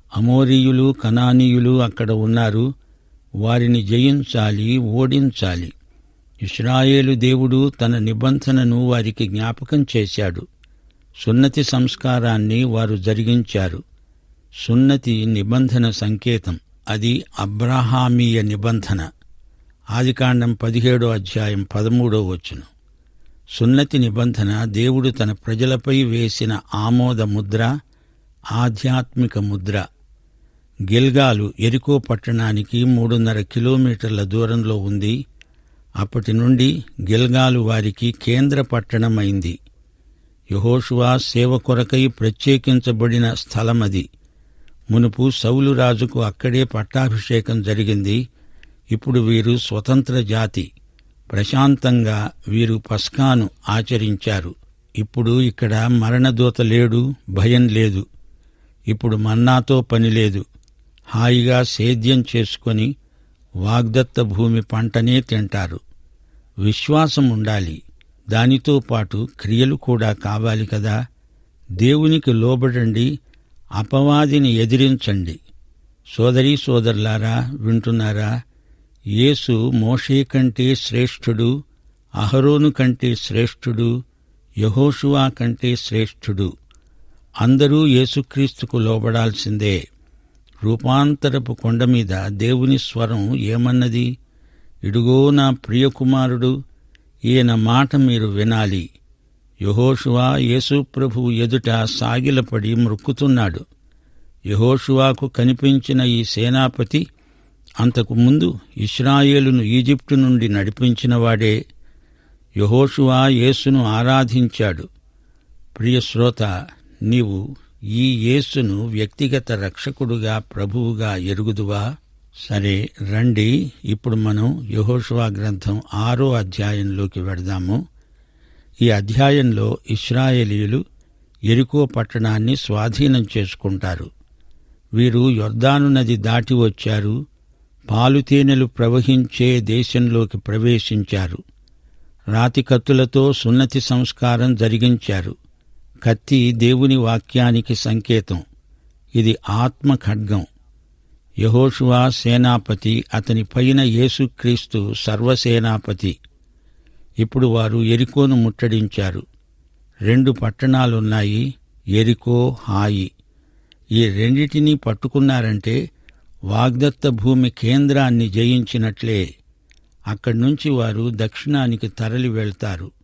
అమోరీయులు కనానీయులు అక్కడ ఉన్నారు వారిని జయించాలి ఓడించాలి ఇస్రాయేలు దేవుడు తన నిబంధనను వారికి జ్ఞాపకం చేశాడు సున్నతి సంస్కారాన్ని వారు జరిగించారు సున్నతి నిబంధన సంకేతం అది అబ్రహామీయ నిబంధన ఆదికాండం పదిహేడో అధ్యాయం పదమూడో వచ్చును సున్నతి నిబంధన దేవుడు తన ప్రజలపై వేసిన ఆమోద ముద్ర ఆధ్యాత్మిక ముద్ర గిల్గాలు ఎరికో పట్టణానికి మూడున్నర కిలోమీటర్ల దూరంలో ఉంది అప్పటి నుండి గిల్గాలు వారికి కేంద్ర పట్టణమైంది యహోషువా సేవ కొరకై ప్రత్యేకించబడిన స్థలమది మునుపు సౌలు రాజుకు అక్కడే పట్టాభిషేకం జరిగింది ఇప్పుడు వీరు స్వతంత్ర జాతి ప్రశాంతంగా వీరు పస్కాను ఆచరించారు ఇప్పుడు ఇక్కడ మరణదూత లేడు భయం లేదు ఇప్పుడు మన్నాతో పని లేదు హాయిగా సేద్యం చేసుకొని వాగ్దత్త భూమి పంటనే తింటారు విశ్వాసం ఉండాలి దానితో పాటు క్రియలు కూడా కావాలి కదా దేవునికి లోబడండి అపవాదిని ఎదిరించండి సోదరీ సోదరులారా వింటున్నారా యేసు మోషే కంటే శ్రేష్ఠుడు అహరోను కంటే శ్రేష్ఠుడు యహోషువా కంటే శ్రేష్ఠుడు అందరూ యేసుక్రీస్తుకు లోబడాల్సిందే రూపాంతరపు కొండ మీద దేవుని స్వరం ఏమన్నది ఇడుగో నా ప్రియకుమారుడు ఈయన మాట మీరు వినాలి యహోషువా యేసుప్రభు ఎదుట సాగిలపడి మృక్కుతున్నాడు యహోషువాకు కనిపించిన ఈ సేనాపతి అంతకు ముందు ఇస్రాయేలును ఈజిప్టు నుండి నడిపించినవాడే యహోషువా యేసును ఆరాధించాడు ప్రియశ్రోత నీవు ఈ యేసును వ్యక్తిగత రక్షకుడుగా ప్రభువుగా ఎరుగుదువా సరే రండి ఇప్పుడు మనం యహోషువా గ్రంథం ఆరో అధ్యాయంలోకి వెడదాము ఈ అధ్యాయంలో ఇస్రాయేలీయులు ఎరికో పట్టణాన్ని స్వాధీనం చేసుకుంటారు వీరు యొర్దాను నది దాటి వచ్చారు పాలుతేనెలు ప్రవహించే దేశంలోకి ప్రవేశించారు రాతి కత్తులతో సున్నతి సంస్కారం జరిగించారు కత్తి దేవుని వాక్యానికి సంకేతం ఇది ఆత్మ ఖడ్గం యహోషువా సేనాపతి అతని పైన యేసుక్రీస్తు సర్వసేనాపతి ఇప్పుడు వారు ఎరికోను ముట్టడించారు రెండు పట్టణాలున్నాయి ఎరికో హాయి ఈ రెండిటినీ పట్టుకున్నారంటే వాగ్దత్త భూమి కేంద్రాన్ని జయించినట్లే అక్కడి నుంచి వారు దక్షిణానికి తరలి వెళ్తారు